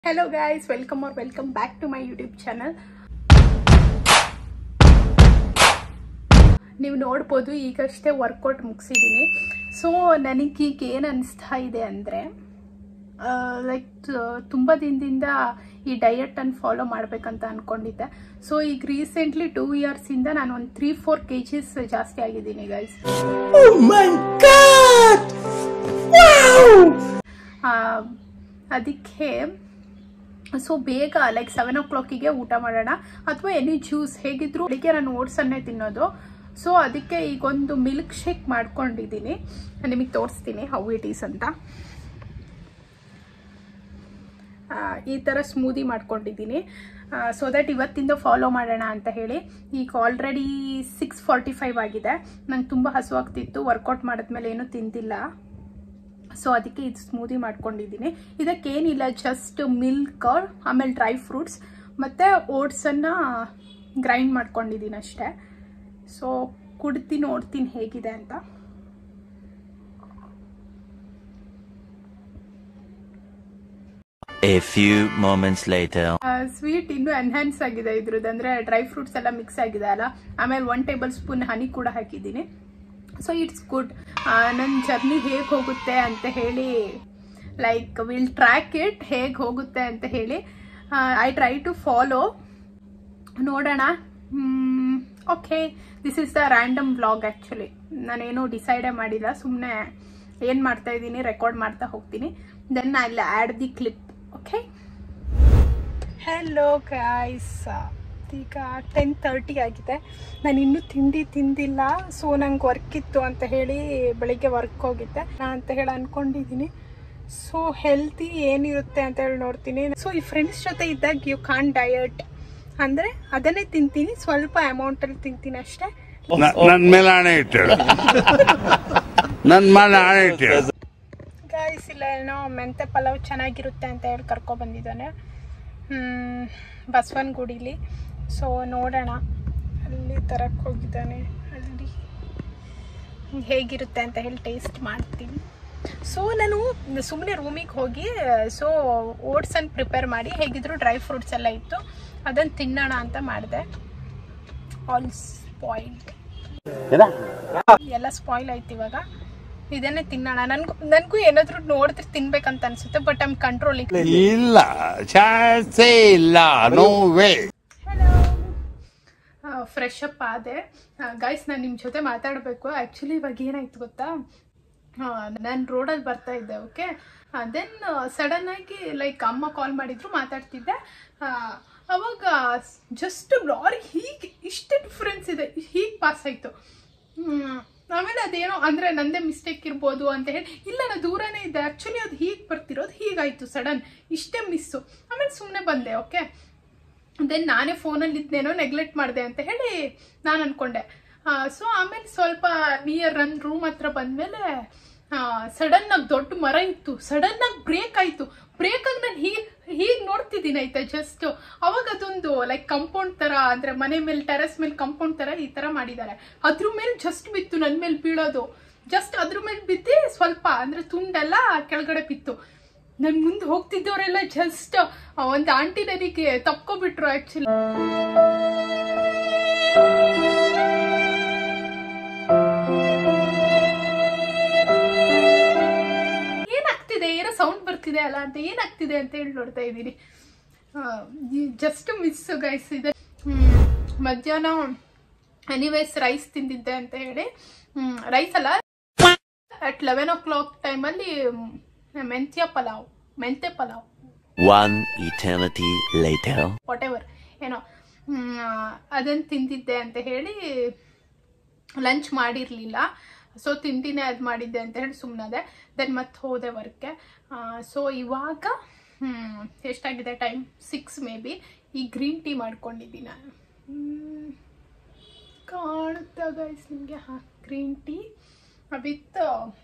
Hello guys welcome are welcome back to my YouTube channel ನೀವು ನೋಡ್ಬೋದು ಈಗಷ್ಟೇ workout ಮುಗಿಸಿದ್ದೀನಿ so ನನಗೀಗ ಏನು ಅನಿಸ್ತಾ ಇದೆ ಅಂದರೆ ಲೈಕ್ ತುಂಬ ದಿನದಿಂದ ಈ ಡಯಟನ್ನು ಫಾಲೋ ಮಾಡಬೇಕಂತ ಅಂದ್ಕೊಂಡಿದ್ದೆ ಸೊ ಈಗ ರೀಸೆಂಟ್ಲಿ ಟೂ ಇಯರ್ಸಿಂದ ನಾನು ಒಂದು ತ್ರೀ ಫೋರ್ ಕೆ ಜಿಸ್ ಜಾಸ್ತಿ ಆಗಿದ್ದೀನಿ ಗೈಸ್ ಅದಕ್ಕೆ ಸೊ ಬೇಗ ಲೈಕ್ ಸೆವೆನ್ ಓ ಕ್ಲಾಕಿಗೆ ಊಟ ಮಾಡೋಣ ಅಥವಾ ಎನಿ ಜ್ಯೂಸ್ ಹೇಗಿದ್ರು ಬೆಳಿಗ್ಗೆ ನಾನು ಓಟ್ಸನ್ನೇ ತಿನ್ನೋದು ಸೊ ಅದಕ್ಕೆ ಈಗೊಂದು ಮಿಲ್ಕ್ ಶೇಕ್ ಮಾಡ್ಕೊಂಡಿದ್ದೀನಿ ನಿಮಗೆ ತೋರಿಸ್ತೀನಿ ಹೌ ಇಟ್ ಈಸ್ ಅಂತ ಆ, ಈ ಥರ ಸ್ಮೂದಿ ಮಾಡ್ಕೊಂಡಿದ್ದೀನಿ ಸೊ ದಟ್ ಇವತ್ತಿಂದ ಫಾಲೋ ಮಾಡೋಣ ಅಂತ ಹೇಳಿ ಈಗ ಆಲ್ರೆಡಿ ಸಿಕ್ಸ್ ಫಾರ್ಟಿ ಫೈವ್ ಆಗಿದೆ ನಂಗೆ ತುಂಬ ಹಸುವಾಗ್ತಿತ್ತು ವರ್ಕೌಟ್ ಮಾಡಿದ್ಮೇಲೆ ಏನೂ ತಿಂದಿಲ್ಲ ಸೊ ಅದಕ್ಕೆ ಇದು ಸ್ಮೂದಿ ಮಾಡ್ಕೊಂಡಿದ್ದೀನಿ ಇದಕ್ಕೇನಿಲ್ಲ ಜಸ್ಟ್ ಮಿಲ್ಕ್ ಆಮೇಲೆ ಡ್ರೈ ಫ್ರೂಟ್ಸ್ ಮತ್ತು ಓಟ್ಸನ್ನು ಗ್ರೈಂಡ್ ಮಾಡ್ಕೊಂಡಿದ್ದೀನಿ ಅಷ್ಟೇ ಸೊ ಕುಡ್ದು ನೋಡ್ತೀನಿ ಹೇಗಿದೆ ಅಂತ A few moments later. Sweet ಇನ್ನೂ ಎನ್ಹ್ಯಾನ್ಸ್ ಆಗಿದೆ ಇದ್ರದ್ದು ಅಂದರೆ ಡ್ರೈ ಫ್ರೂಟ್ಸ್ ಎಲ್ಲ ಮಿಕ್ಸ್ ಆಗಿದೆ ಅಲ್ಲ ಆಮೇಲೆ ಒನ್ ಟೇಬಲ್ ಸ್ಪೂನ್ ಹನಿ ಕೂಡ ಹಾಕಿದ್ದೀನಿ ಸೊ ಇಟ್ಸ್ ಗುಡ್ ನನ್ನ ಜರ್ನಿ ಹೇಗೆ ಹೋಗುತ್ತೆ ಅಂತ ಹೇಳಿ ಲೈಕ್ ವಿಲ್ ಟ್ರ್ಯಾಕ್ ಇಟ್ ಹೇಗೆ ಹೋಗುತ್ತೆ ಅಂತ ಹೇಳಿ ಐ ಟ್ರೈ ಟು ಫಾಲೋ ನೋಡೋಣ okay this is the random vlog actually ನಾನೇನು ಡಿಸೈಡೇ ಮಾಡಿಲ್ಲ ಸುಮ್ಮನೆ ಏನು ಮಾಡ್ತಾ ಇದ್ದೀನಿ ರೆಕಾರ್ಡ್ ಮಾಡ್ತಾ ಹೋಗ್ತೀನಿ then I add the clip okay hello guys ಈಗ ಟೆನ್ ತರ್ಟಿ ಆಗಿದೆ ನಾನು ಇನ್ನೂ ತಿಂಡಿ ತಿಂದಿಲ್ಲ ಸೊ ನಂಗೆ ವರ್ಕ್ ಇತ್ತು ಅಂತ ಹೇಳಿ ಬೆಳಿಗ್ಗೆ ವರ್ಕ್ ಹೋಗಿದ್ದೆ ನಾನು ಅಂತ ಹೇಳಿ ಅನ್ಕೊಂಡಿದ್ದೀನಿ ಸೊ ಹೆಲ್ತಿ ಏನಿರುತ್ತೆ ಅಂತ ಹೇಳಿ ನೋಡ್ತೀನಿ ಸೊ ಈ ಫ್ರೆಂಡ್ಸ್ ಜೊತೆ ಇದ್ದಾಗ ಯು ಕಾನ್ ಡಯಟ್ ಅಂದರೆ ಅದನ್ನೇ ತಿಂತೀನಿ ಸ್ವಲ್ಪ ಅಮೌಂಟಲ್ಲಿ ತಿಂತೀನಿ ಅಷ್ಟೇ ನ- ನನ್ ಮೇಲೆ ಹಣೆ ಇಟ್ಟಳು ನನ್ ಮೇಲೆ ಹಣೆ ಇಟ್ಟಳು ಗಾಯ್ಸ್ ಇಲ್ಲ ಏನೋ ಮೆಂತೆ ಪಲಾವ್ ಚೆನ್ನಾಗಿರುತ್ತೆ ಅಂತ ಹೇಳಿ ಕರ್ಕೊ ಬಂದಿದ್ದಾನೆ ಹ್ಮ್, ಬಸವನಗುಡಿಲಿ ಸೊ ನೋಡೋಣ ಅಲ್ಲಿ ತರಕ್ಕೆ ಹೋಗಿದ್ದಾನೆ ಅಲ್ಲಿ ಹೇಗಿರುತ್ತೆ ಅಂತ ಹೇಳಿ ಟೇಸ್ಟ್ ಮಾಡ್ತೀನಿ ಸೊ ನಾನು ಸುಮ್ಮನೆ ರೂಮಿಗೆ ಹೋಗಿ ಸೊ ಓಟ್ಸನ್ನು ಪ್ರಿಪೇರ್ ಮಾಡಿ ಹೇಗಿದ್ರು ಡ್ರೈ ಫ್ರೂಟ್ಸ್ ಎಲ್ಲ ಇತ್ತು ಅದನ್ನು ತಿನ್ನೋಣ ಅಂತ ಮಾಡಿದೆ ಆಲ್ ಸ್ಪಾಯ್ಲ್ಡ್ ಎಲ್ಲ ಸ್ಪಾಯ್ಲ್ ಆಯ್ತು ಇವಾಗ ಇದನ್ನೇ ತಿನ್ನೋಣ ನನ್ಗೂ ನನಗೂ ಏನಾದರೂ ನೋಡಿದ್ರೆ ತಿನ್ಬೇಕಂತ ಅನ್ಸುತ್ತೆ ಬಟ್ ಐಮ್ ಕಂಟ್ರೋಲಿಂಗ್ ಇಲ್ಲ ಚಾನ್ಸೇ ಇಲ್ಲ ನೋ ವೇ ಫ್ರೆಶ್ ಅಪ್ ಆದೆ ಗೈಸ್ ನಾನು ನಿಮ್ಮ ಜೊತೆ ಮಾತಾಡಬೇಕು ಆ್ಯಕ್ಚುಲಿ ಇವಾಗ ಏನಾಯ್ತು ಗೊತ್ತಾ ನಾನು ರೋಡಲ್ಲಿ ಬರ್ತಾ ಇದ್ದೆ ಓಕೆ ದೆನ್ ಸಡನ್ ಆಗಿ ಲೈಕ್ ಅಮ್ಮ ಕಾಲ್ ಮಾಡಿದ್ರು ಮಾತಾಡ್ತಿದ್ದೆ ಆ, ಅವಾಗ ಜಸ್ಟ್ ಲಾರಿ ಹೀಗೆ ಇಷ್ಟು ಡಿಫ್ರೆನ್ಸ್ ಇದೆ ಹೀಗೆ ಪಾಸ್ ಆಯಿತು ಆಮೇಲೆ ಅದೇನೋ ಅಂದರೆ ನಂದೇ ಮಿಸ್ಟೇಕ್ ಇರ್ಬೋದು ಅಂತ ಹೇಳಿ ಇಲ್ಲ ನಾನು ದೂರನೇ ಇದ್ದೆ ಆ್ಯಕ್ಚುಲಿ ಅದು ಹೀಗೆ ಬರ್ತಿರೋದು ಹೀಗಾಯಿತು ಸಡನ್ ಇಷ್ಟೇ ಮಿಸ್ಸು ಆಮೇಲೆ ಸುಮ್ಮನೆ ಬಂದೆ ಓಕೆ ದೆನ್ ನಾನೇ ಫೋನಲ್ಲಿ ಇದ್ನೇನೋ ನೆಗ್ಲೆಕ್ಟ್ ಮಾಡಿದೆ ಅಂತ ಹೇಳಿ ನಾನು ಅನ್ಕೊಂಡೆ ಸೊ ಆಮೇಲೆ ಸ್ವಲ್ಪ ನಿಯರ್ ನನ್ನ ರೂಮ್ ಹತ್ರ ಬಂದಮೇಲೆ ಸಡನ್ ಆಗಿ ದೊಡ್ಡ ಮರ ಇತ್ತು ಸಡನ್ ಆಗಿ ಬ್ರೇಕ್ ಆಯಿತು ಬ್ರೇಕ್ ಆಗಿ ನಾನು ಹೀಗೆ ಹೀಗೆ ನೋಡ್ತಿದ್ದೀನಿ ಆಯ್ತಾ ಜಸ್ಟ್ ಅವಾಗ ಅದೊಂದು ಲೈಕ್ ಕಂಪೌಂಡ್ ತರ ಅಂದ್ರೆ ಮನೆ ಮೇಲೆ ಟೆರೆಸ್ ಮೇಲೆ ಕಂಪೌಂಡ್ ತರ ಈ ತರ ಮಾಡಿದ್ದಾರೆ ಅದ್ರ ಮೇಲೆ ಜಸ್ಟ್ ಬಿತ್ತು ನನ್ನ ಮೇಲೆ ಬೀಳೋದು ಜಸ್ಟ್ ಅದ್ರ ಮೇಲೆ ಬಿದ್ದಿ ಸ್ವಲ್ಪ ಅಂದ್ರೆ ತುಂಡೆಲ್ಲ ಕೆಳಗಡೆ ಬಿತ್ತು ನನ್ ಮುಂದೆ ಹೋಗ್ತಿದ್ದವರೆಲ್ಲ ಜಸ್ಟ್ ಒಂದು ಆಂಟಿ ನನಗೆ ತಪ್ಕೊಬಿಟ್ರು ಆಕ್ಚುಲಿ ಏನಾಗ್ತಿದೆ ಏನೋ ಸೌಂಡ್ ಬರ್ತಿದೆ ಅಲ್ಲ ಅಂತ ಏನಾಗ್ತಿದೆ ಅಂತ ಹೇಳಿ ನೋಡ್ತಾ ಇದ್ದೀನಿ ಜಸ್ಟ್ ಮಿಸ್ ಗೈಸ್ ಇದೆ ಹ್ಮ್, ಮಧ್ಯಾಹ್ನ ಎನಿವೇಸ್ ರೈಸ್ ತಿಂದಿದ್ದೆ ಅಂತ ಹೇಳಿ ರೈಸ್ ಅಲ್ಲ ಅಟ್ ಲೆವೆನ್ ಓ ಕ್ಲಾಕ್ ಟೈಮಲ್ಲಿ ಮೆಂತ್ಯ ಪಲಾವ್ ಮೆಂತ್ಯ pulao One eternity later. Whatever ಏನೋ ಅದನ್ನು ತಿಂದಿದ್ದೆ ಅಂತ ಹೇಳಿ ಲಂಚ್ ಮಾಡಿರಲಿಲ್ಲ ಸೊ ತಿಂದಿನೇ ಅದು ಮಾಡಿದ್ದೆ ಅಂತ ಹೇಳಿ ಸುಮ್ಮನದೆ ದೆನ್ ಮತ್ತೆ ಹೋದೆ ವರ್ಕ್ಗೆ ಸೊ ಇವಾಗ ಹ್ಮ್, ಎಷ್ಟಾಗಿದೆ ಟೈಮ್ ಸಿಕ್ಸ್ ಮೇ ಬಿ ಈ ಗ್ರೀನ್ ಟೀ ಮಾಡ್ಕೊಂಡಿದ್ದೀನಿ ನಾನು ಹ್ಮ್, ಕಾಣುತ್ತಾ ಗೈಸ್ ನಿಮಗೆ ಹಾಂ ಗ್ರೀನ್ ಟೀ ವಿತ್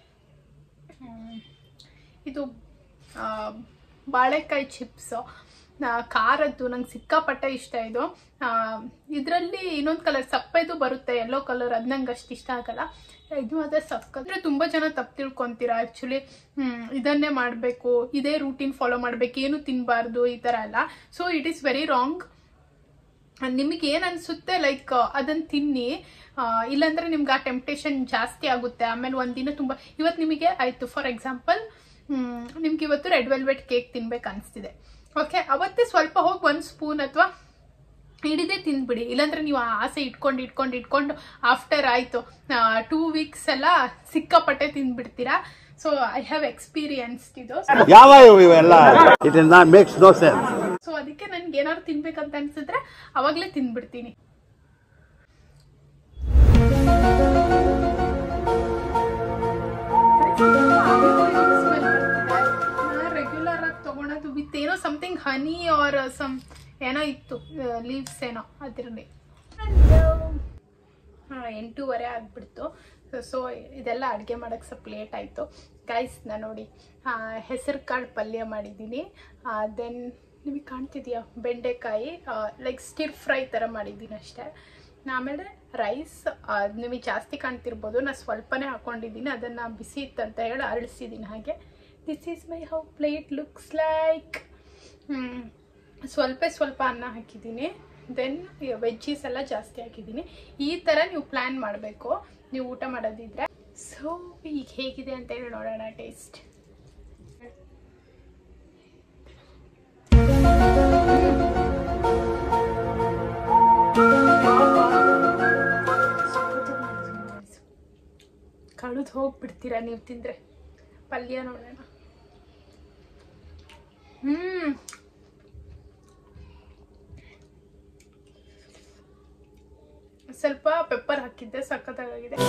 ಇದು ಆ, ಬಾಳೆಕಾಯಿ ಚಿಪ್ಸು ಖಾರದ್ದು ನಂಗೆ ಸಿಕ್ಕಾಪಟ್ಟೆ ಇಷ್ಟ ಇದು ಇದರಲ್ಲಿ ಇನ್ನೊಂದು ಕಲರ್ ಸಪ್ಪೆದು ಬರುತ್ತೆ ಯೆಲ್ಲೋ ಕಲರ್ ಅದು ನಂಗೆ ಅಷ್ಟು ಇಷ್ಟ ಆಗಲ್ಲ ಇದು ಅದೇ ಸಕ್ಕಂದ್ರೆ ತುಂಬ ಜನ ತಪ್ಪು ತಿಳ್ಕೊತೀರಾ ಆ್ಯಕ್ಚುಲಿ ಇದನ್ನೇ ಮಾಡಬೇಕು ಇದೇ ರೂಟೀನ್ ಫಾಲೋ ಮಾಡಬೇಕು ಏನು ತಿನ್ನಬಾರ್ದು ಈ ಥರ ಎಲ್ಲ so it is very wrong ನಿಮಗೆ ಏನು ಅನಿಸುತ್ತೆ ಲೈಕ್ ಅದನ್ನು ತಿನ್ನಿ ಆ, ಇಲ್ಲಾಂದ್ರೆ ನಿಮ್ಗೆ ಆ ಟೆಂಪ್ಟೇಷನ್ ಜಾಸ್ತಿ ಆಗುತ್ತೆ ಆಮೇಲೆ ಒಂದಿನ ತುಂಬ ಇವತ್ತು ನಿಮಗೆ ಆಯಿತು ಫಾರ್ ಎಕ್ಸಾಂಪಲ್ ನಿಮ್ಗೆ ಇವತ್ತು ರೆಡ್ ವೆಲ್ವೆಟ್ ಕೇಕ್ ತಿನ್ಬೇಕು ಅನಿಸ್ತಿದೆ ಓಕೆ ಅವತ್ತೇ ಸ್ವಲ್ಪ ಹೋಗಿ ಒಂದು ಸ್ಪೂನ್ ಅಥವಾ ಹಿಡಿದೇ ತಿಂದ್ಬಿಡಿ ಇಲ್ಲಾಂದ್ರೆ ನೀವು ಆ ಆಸೆ ಇಟ್ಕೊಂಡು ಇಟ್ಕೊಂಡು ಇಟ್ಕೊಂಡು ಆಫ್ಟರ್ ಆಯಿತು ಟೂ ವೀಕ್ಸ್ ಎಲ್ಲ ಸಿಕ್ಕಾಪಟ್ಟೆ ತಿಂದ್ಬಿಡ್ತೀರಾ ಸೊ ಐ ಹ್ಯಾವ್ ಎಕ್ಸ್ಪೀರಿಯನ್ಸ್ಡ್ ಇದು ಯಾವ ಇವೆಲ್ಲ it is not makes no sense so ಅದಕ್ಕೆ ನನ್ಗೆ ಏನಾದ್ರು ತಿನ್ಬೇಕಂತ ಅನ್ಸಿದ್ರೆ ಅವಾಗಲೇ ತಿಂದ್ಬಿಡ್ತೀನಿ ರೆಗ್ಯುಲರ್ ಆಗಿ ತಗೊಳೋದು ವಿತ್ ಏನೋ ಸಮಥಿಂಗ್ ಹನಿ ಆರ್ ಸಮ್ ಏನೋ ಇತ್ತು ಲೀವ್ಸ್ ಏನೋ ಅದರಲ್ಲಿ ಹಾಂ ಎಂಟೂವರೆ ಆಗಿಬಿಡ್ತು ಸೊ ಇದೆಲ್ಲ ಅಡುಗೆ ಮಾಡೋಕ್ಕೆ ಸ್ವಲ್ಪ ಲೇಟ್ ಆಯಿತು ಗೈಸ್ ನಾನು ನೋಡಿ ಹೆಸರು ಕಾಳು ಪಲ್ಯ ಮಾಡಿದ್ದೀನಿ ದೆನ್ ನಿಮಗೆ ಕಾಣ್ತಿದೆಯಾ ಬೆಂಡೆಕಾಯಿ ಲೈಕ್ ಸ್ಟಿರ್ ಫ್ರೈ ಥರ ಮಾಡಿದ್ದೀನಿ ಅಷ್ಟೇ ಆಮೇಲೆ ರೈಸ್ ನಿಮಗೆ ಜಾಸ್ತಿ ಕಾಣ್ತಿರ್ಬೋದು ನಾನು ಸ್ವಲ್ಪನೇ ಹಾಕ್ಕೊಂಡಿದ್ದೀನಿ ಅದನ್ನು ಬಿಸಿ ಇತ್ತಂತ ಹೇಳಿ ಅರಳಿಸಿದ್ದೀನಿ ಹಾಗೆ this is my how plate looks like ಸ್ವಲ್ಪ ಸ್ವಲ್ಪ ಅನ್ನ ಹಾಕಿದ್ದೀನಿ ದೆನ್ ವೆಜ್ಜೀಸ್ ಎಲ್ಲ ಜಾಸ್ತಿ ಹಾಕಿದ್ದೀನಿ ಈ ಥರ ನೀವು ಪ್ಲ್ಯಾನ್ ಮಾಡಬೇಕು ನೀವು ಊಟ ಮಾಡೋದಿದ್ರೆ ಸೊ ಈಗ ಹೇಗಿದೆ ಅಂತ ಹೇಳಿ ನೋಡೋಣ ಟೇಸ್ಟ್ ಕಳೆದು ಹೋಗ್ಬಿಡ್ತೀರಾ ನೀವು ತಿಂದರೆ ಪಲ್ಯ ನೋಡೋಣ ಹ್ಮ್ ಸ್ವಲ್ಪ ಪೆಪ್ಪರ್ ಹಾಕಿದ್ದೆ ಸಖತ್ತಾಗಿದೆ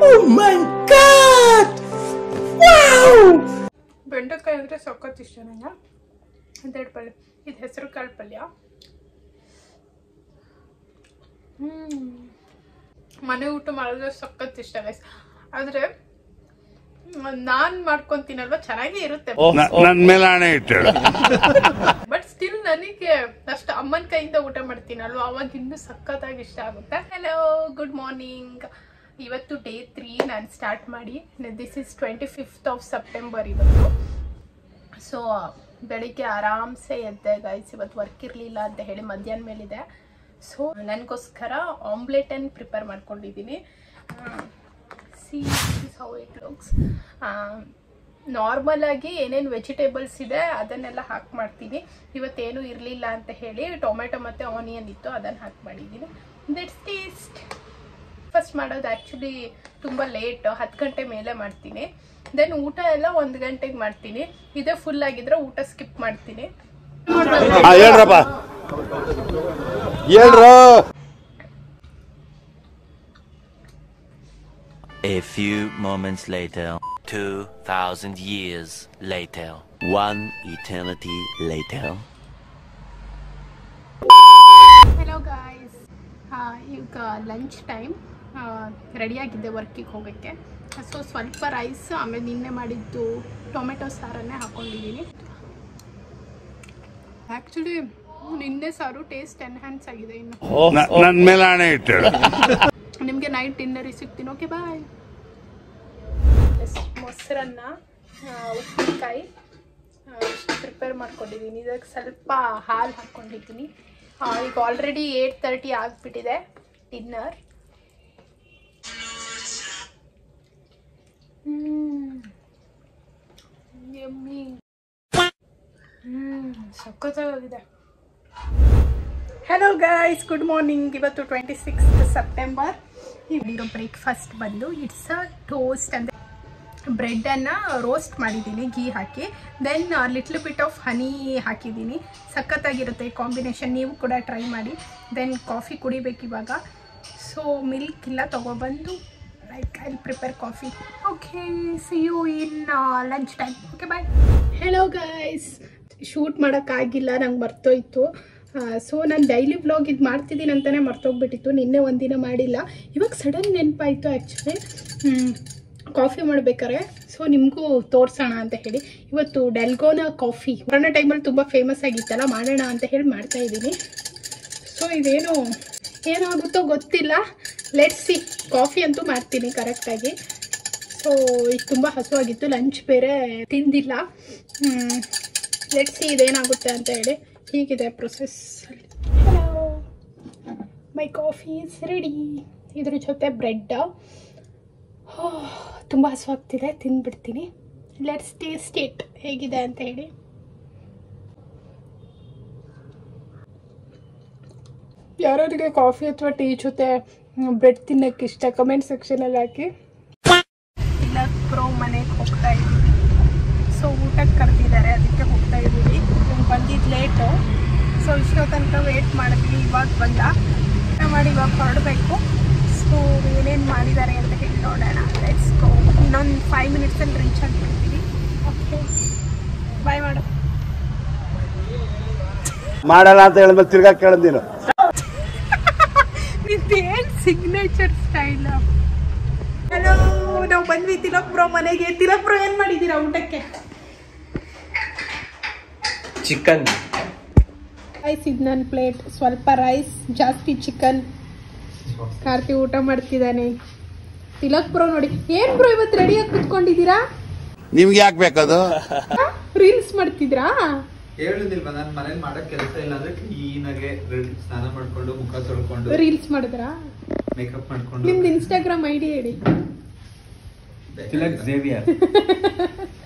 ಬೆಂಡೆಕಾಯಿ ಅಂದರೆ ಸಖತ್ ಇಷ್ಟ ನಂಗೆ ಒಂದೆರಡು ಪಲ್ಯ ಇದು ಹೆಸರು ಕಾಳು ಪಲ್ಯ ಹ್ಮ್ ಮನೆ ಊಟ ಮಾಡಿದ್ರೆ ಸಖತ್ ಇಷ್ಟ ಗೈಸ್ ಆದರೆ ನಾನು ಮಾಡ್ಕೊಂತೀನಲ್ವ ಚೆನ್ನಾಗೇ ಇರುತ್ತೆ ನನ್ ಮೇಲೆ ಹಣೆ ಇಟ್ಟಳು ಬಟ್ ಸ್ಟಿಲ್ ನನಗೆ ಅಷ್ಟು ಅಮ್ಮನ ಕೈಯಿಂದ ಊಟ ಮಾಡ್ತೀನಲ್ವ ಅವಾಗ ಇನ್ನೂ ಸಖತ್ತಾಗಿ ಇಷ್ಟ ಆಗುತ್ತೆ ಹಲೋ ಗುಡ್ ಮಾರ್ನಿಂಗ್ ಇವತ್ತು ಡೇ ತ್ರೀ ನಾನು ಸ್ಟಾರ್ಟ್ ಮಾಡಿ this is twenty fifth of September ಇವತ್ತು ಸೊ ಬೆಳಿಗ್ಗೆ ಆರಾಮ್ಸೆ ಎದ್ದೆ ಗೈಸ್ ಇವತ್ತು ವರ್ಕ್ ಇರಲಿಲ್ಲ ಅಂತ ಹೇಳಿ ಮಧ್ಯಾಹ್ನ ಮೇಲಿದೆ ಸೊ ನನಗೋಸ್ಕರ ಆಮ್ಲೆಟನ್ನು ಪ್ರಿಪೇರ್ ಮಾಡ್ಕೊಂಡಿದ್ದೀನಿ see how it looks normal ಆಗಿ ಏನೇನು ವೆಜಿಟೇಬಲ್ಸ್ ಇದೆ ಅದನ್ನೆಲ್ಲ ಹಾಕಿ ಮಾಡ್ತೀನಿ ಇವತ್ತೇನು ಇರಲಿಲ್ಲ ಅಂತ ಹೇಳಿ ಟೊಮೆಟೊ ಮತ್ತು ಆನಿಯನ್ ಇತ್ತು ಅದನ್ನು ಹಾಕಿ ಮಾಡಿದ್ದೀನಿ ದಟ್ಸ್ ಟೇಸ್ಟ್ ಫಸ್ಟ್ ಮಾಡೋದು ಆ್ಯಕ್ಚುಲಿ ತುಂಬ ಲೇಟ್ ಹತ್ತು ಗಂಟೆ ಮೇಲೆ ಮಾಡ್ತೀನಿ ದೆನ್ ಊಟ ಎಲ್ಲ ಒಂದು ಗಂಟೆಗೆ ಮಾಡ್ತೀನಿ ಇದೇ ಫುಲ್ ಆಗಿದ್ರೆ ಊಟ ಸ್ಕಿಪ್ ಮಾಡ್ತೀನಿ ಹಾ ಹೇಳ್ರಪ್ಪ ಹೇಳ್ರು A few moments later. 2,000 years later. One eternity later. Hello guys ಈಗ ಲಂಚ್ ಟೈಮ್ ರೆಡಿಯಾಗಿದ್ದೆ ವರ್ಕಿಗೆ ಹೋಗೋಕ್ಕೆ ಸೊ ಸ್ವಲ್ಪ ರೈಸ್ ಆಮೇಲೆ ನಿನ್ನೆ ಮಾಡಿದ್ದು ಟೊಮೆಟೊ ಸಾರನ್ನೇ ಹಾಕ್ಕೊಂಡಿದ್ದೀನಿ ಆ್ಯಕ್ಚುಲಿ ನಿನ್ನೆ ಸಾರು ಟೇಸ್ಟ್ ಎನ್ಹ್ಯಾನ್ಸ್ ಆಗಿದೆ ಇನ್ನು ನ- ನನ್ ಮೇಲೆ ಹಣೆ ಇಟ್ಟಳು ನಿಮಗೆ ನೈಟ್ ಡಿನ್ನರಿಗೆ ಸಿಗ್ತೀನಿ ಓಕೆ ಬಾಯ್ ಮೊಸರನ್ನ ಆ, ಉಪ್ಪಿನಕಾಯಿ ಪ್ರಿಪೇರ್ ಮಾಡ್ಕೊಂಡಿದ್ದೀನಿ ಇದಕ್ಕೆ ಸ್ವಲ್ಪ ಹಾಲು ಹಾಕ್ಕೊಂಡಿದ್ದೀನಿ ಆ, ಈಗ ಆಲ್ರೆಡಿ ಏಯ್ಟ್ ತರ್ಟಿ ಆಗಿಬಿಟ್ಟಿದೆ ಡಿನ್ನರ್ ಎಮ್ಮಿ ಹ್ಮ್ ಸಖತ್ತಾಗಿದೆ ಹಲೋ ಗೈಸ್ ಗುಡ್ ಮಾರ್ನಿಂಗ್ ಇವತ್ತು ಟ್ವೆಂಟಿ ಸಿಕ್ಸ್ ಸೆಪ್ಟೆಂಬರ್ ಇರೋ ಬ್ರೇಕ್ಫಾಸ್ಟ್ ಬಂದು ಇಟ್ಸ್ ಅ ಟೋಸ್ಟ್ ಅಂದರೆ ಬ್ರೆಡ್ಡನ್ನು ರೋಸ್ಟ್ ಮಾಡಿದ್ದೀನಿ ಗೀ ಹಾಕಿ then little bit of honey ಹಾಕಿದ್ದೀನಿ ಸಖತ್ತಾಗಿರುತ್ತೆ ಕಾಂಬಿನೇಷನ್ ನೀವು ಕೂಡ ಟ್ರೈ ಮಾಡಿ ದೆನ್ ಕಾಫಿ ಕುಡಿಬೇಕು ಇವಾಗ ಸೊ ಮಿಲ್ಕ್ ಇಲ್ಲ ತೊಗೊಬಂದು like I prepare coffee okay see you in lunch time okay bye hello guys shoot ಮಾಡೋಕ್ಕಾಗಿಲ್ಲ ನಂಗೆ ಮರ್ತೋಯ್ತು ಸೊ ನಾನು ಡೈಲಿ ವ್ಲಾಗ್ ಇದು ಮಾಡ್ತಿದ್ದೀನಿ ಅಂತಲೇ ಮರ್ತೋಗ್ಬಿಟ್ಟಿತ್ತು ನಿನ್ನೆ ಒಂದಿನ ಮಾಡಿಲ್ಲ ಇವಾಗ ಸಡನ್ ನೆನಪಾಯಿತು ಆ್ಯಕ್ಚುಲಿ ಕಾಫಿ ಮಾಡ್ಬೇಕಾರೆ ಸೊ ನಿಮಗೂ ತೋರ್ಸೋಣ ಅಂತ ಹೇಳಿ ಇವತ್ತು ಡೆಲ್ಗೋನಾ ಕಾಫಿ ಕೊರೋನಾ ಟೈಮಲ್ಲಿ ತುಂಬ ಫೇಮಸ್ ಆಗಿತ್ತಲ್ಲ ಮಾಡೋಣ ಅಂತ ಹೇಳಿ ಮಾಡ್ತಾ ಇದ್ದೀನಿ ಸೊ ಇದೇನು ಏನಾಗುತ್ತೋ ಗೊತ್ತಿಲ್ಲ ಲೆಟ್ ಸಿ ಕಾಫಿ ಅಂತೂ ಮಾಡ್ತೀನಿ ಕರೆಕ್ಟಾಗಿ ಸೊ ಈಗ ತುಂಬ ಹಸುವಾಗಿತ್ತು ಲಂಚ್ ಬೇರೆ ತಿಂದಿಲ್ಲ ಲೆಟ್ ಸಿ ಇದೇನಾಗುತ್ತೆ ಅಂತ ಹೇಳಿ ಹೀಗಿದೆ process hello my coffee is ready ಇದ್ರ ಜೊತೆ ಬ್ರೆಡ್ ತುಂಬ ಹಸುವಾಗ್ತಿದೆ ತಿಂದ್ಬಿಡ್ತೀನಿ ಲೆಟ್ಸ್ ಟೇಸ್ಟ್ ಇಟ್ ಹೇಗಿದೆ ಅಂತ ಹೇಳಿ ಯಾರ್ಯಾರಿಗೆ ಕಾಫಿ ಅಥವಾ ಟೀ ಜೊತೆ ಬ್ರೆಡ್ ತಿನ್ನಕ್ಕೆ ಇಷ್ಟ ಕಮೆಂಟ್ ಸೆಕ್ಷನಲ್ಲಿ ಹಾಕಿ ಇಲ್ಲ ಪ್ರೋ ಮನೆಗೆ ಹೋಗ್ತಾ ಇದ್ದೀವಿ ಸೊ ಊಟಕ್ಕೆ ಕರೆದಿದ್ದಾರೆ ಅದಕ್ಕೆ ಹೋಗ್ತಾ ಇದ್ದೀವಿ ಬಂದಿದ್ದು ಲೇಟು ಸೊ ಇಷ್ಟೋ ತನಕ ವೇಟ್ ಮಾಡಿದ್ವಿ ಇವಾಗ ಬಂದ ಊಟ ಮಾಡಿ ಇವಾಗ ಹೊರಡಬೇಕು ಸೊ ಏನೇನು ಮಾಡಿದ್ದಾರೆ ಅಂತ ಹೇಳಿ ನೋಡೋಣ ಲೆಟ್ಸ್ ಗೋ ಇನ್ನೊಂದು ಫೈವ್ ಮಿನಿಟ್ಸಲ್ಲಿ ರೀಚ್ ಆಗಿಬಿಡ್ತೀವಿ ಓಕೆ ಬಾಯ್ ಮಾಡು ಮಾಡಲ್ಲ ಅಂತ ಹೇಳಿದ್ಮೇಲೆ ತಿರ್ಗಾ ಕೇಳಿದ್ ನೀನು ನಿಂದೇನು ಸಿಗ್ನೇಚರ್ ಸ್ಟೈಲ್ ಹಲೋ ನಾವು ಬಂದ್ವಿ ತಿಲಕ್ ಬ್ರೋ ಮನೆಗೆ ತಿಲಕ್ ಬ್ರೋ ಏನು ಮಾಡಿದ್ದೀರಾ ಊಟಕ್ಕೆ ಚಿಕನ್ ರೈಸ್ ಇದು ನನ್ನ ಪ್ಲೇಟ್ ಸ್ವಲ್ಪ ರೈಸ್ ಜಾಸ್ತಿ ಚಿಕನ್ ಕಾರ್ತಿ ಊಟ ಮಾಡ್ತಿದ್ದಾನೆ ತಿಲಕ್ ಬ್ರೋ ನೋಡಿ ಏನ್ ಬ್ರೋ ಇವತ್ತು ರೆಡಿಯಾಗಿ ಕುತ್ಕೊಂಡಿದ್ದೀರಾ ನಿಮ್ಗೆ ಯಾಕೆ ಬೇಕದು ರೀಲ್ಸ್ ಮಾಡ್ತಿದ್ರಾ ಹೇಳುದಿಲ್ವಾ ನಾನು ಮನೇಲಿ ಮಾಡಕ್ ಕೆಲಸ ಇಲ್ಲ ಅಂದ್ರೆ ಕ್ಲೀನ್ ಆಗಿ ರೆಡಿ ಸ್ನಾನ ಮಾಡ್ಕೊಂಡು ಮುಖ ತೊಳ್ಕೊಂಡು ರೀಲ್ಸ್ ಮಾಡಿದ್ರಾ ಮೇಕಪ್ ಮಾಡ್ಕೊಂಡು ನಿಮ್ದು ಇನ್ಸ್ಟಾಗ್ರಾಮ್ ಐಡಿ ಹೇಳಿ ತಿಲಕ್ ಝೇವಿಯರ್